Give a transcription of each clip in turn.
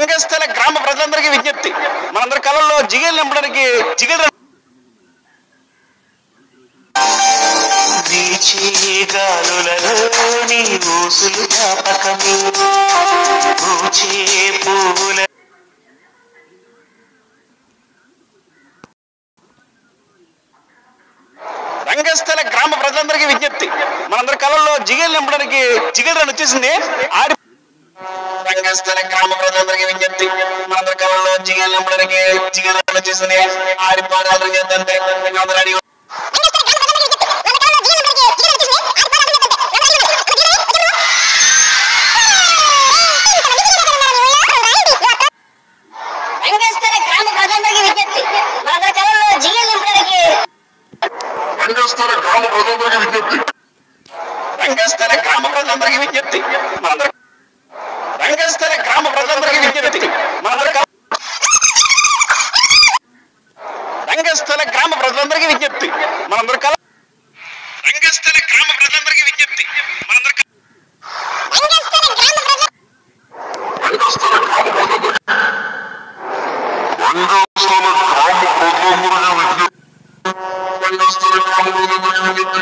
రంగస్థల గ్రామ ప్రజలందరికీ విజ్ఞప్తి మనందరి కళల్లో జిగేలు నింపడానికి జిగేలు వీచే గాలులలోని ఊసులు జ్ఞాపకమే పూచే పువ్వుల రంగస్థల గ్రామ ప్రజలందరికీ విజ్ఞప్తి మనందరి కళల్లో జిగేలు నింపడానికి జిగేలు రన్ వచ్చేసింది ఆడి రంగస్థల గ్రామ ప్రజలందరికీ విజ్ఞప్తి మనందరి కళల్లో జిగేలు నింపడానికి జిగేలు రన్ వచ్చేసింది ఆడి పాడాలు చేద్దంటే అందరూ అడిగి రంగస్థల గ్రామ ప్రజలందరికీ విజ్ఞప్తి మన కళల్లో జిగలు నింపడానికి రంగస్థల గ్రామ ప్రజలందరికీ విజ్ఞప్తి రంగస్థల గ్రామ ప్రజలందరికీ విజ్ఞప్తి మనందరి రంగస్థల గ్రామ ప్రజలందరికీ విజ్ఞప్తి మనందరి కళ- రంగస్థల గ్రామ ప్రజలందరికీ విజ్ఞప్తి మనందరి కళ రంగస్థల గ్రామ ప్రజలందరికీ విజ్ఞప్తి మనందరి కళ- రంగస్థల గ్రామ ప్రజలందరికీ రంగస్థల గ్రామ ప్రజలందరికీ విజ్ఞప్తి రంగస్థల గ్రామ ప్రజలందరికీ విజ్ఞప్తి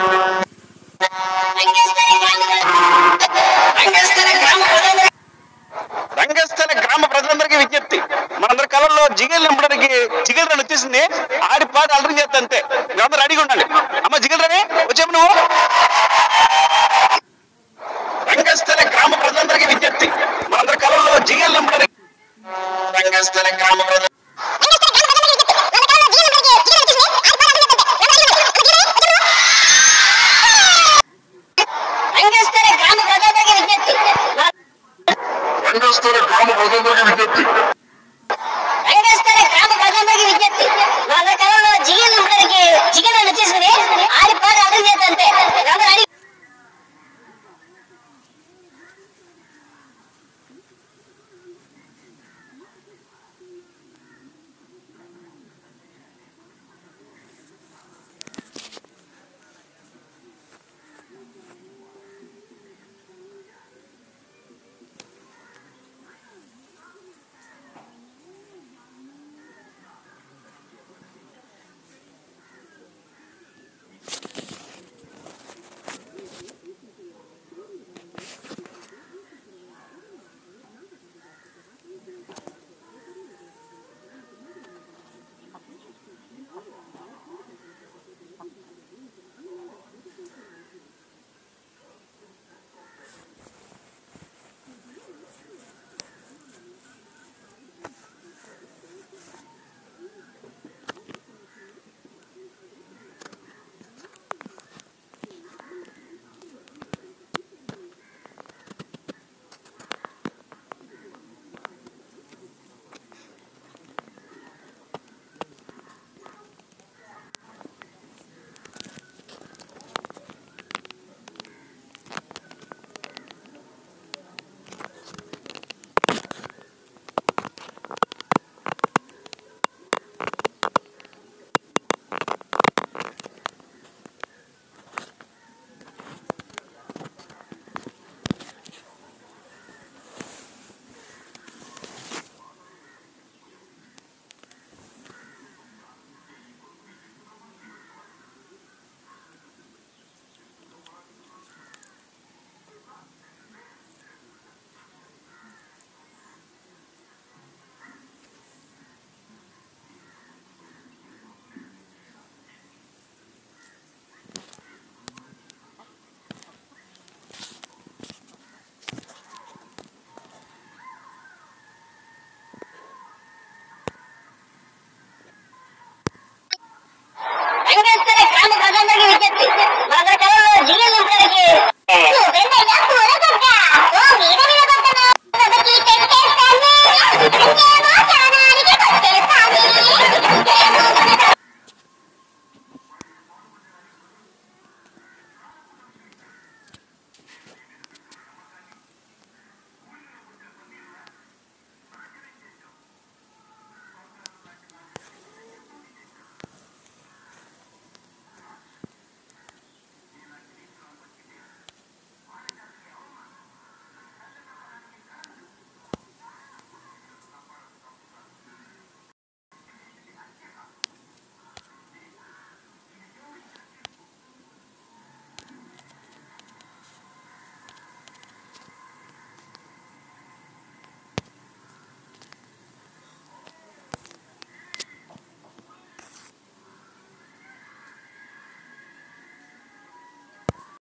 రంగస్థల గ్రామ ప్రజలందరికీ రంగస్థల గ్రామ ప్రజలందరికీ విజ్ఞప్తి మనందరి కళల్లో జిగేలు నింపడానికి జిగేలు రన్ వచ్చేసింది ఆడి పాట అలరి చేస్తంతే అందరూ అడిగి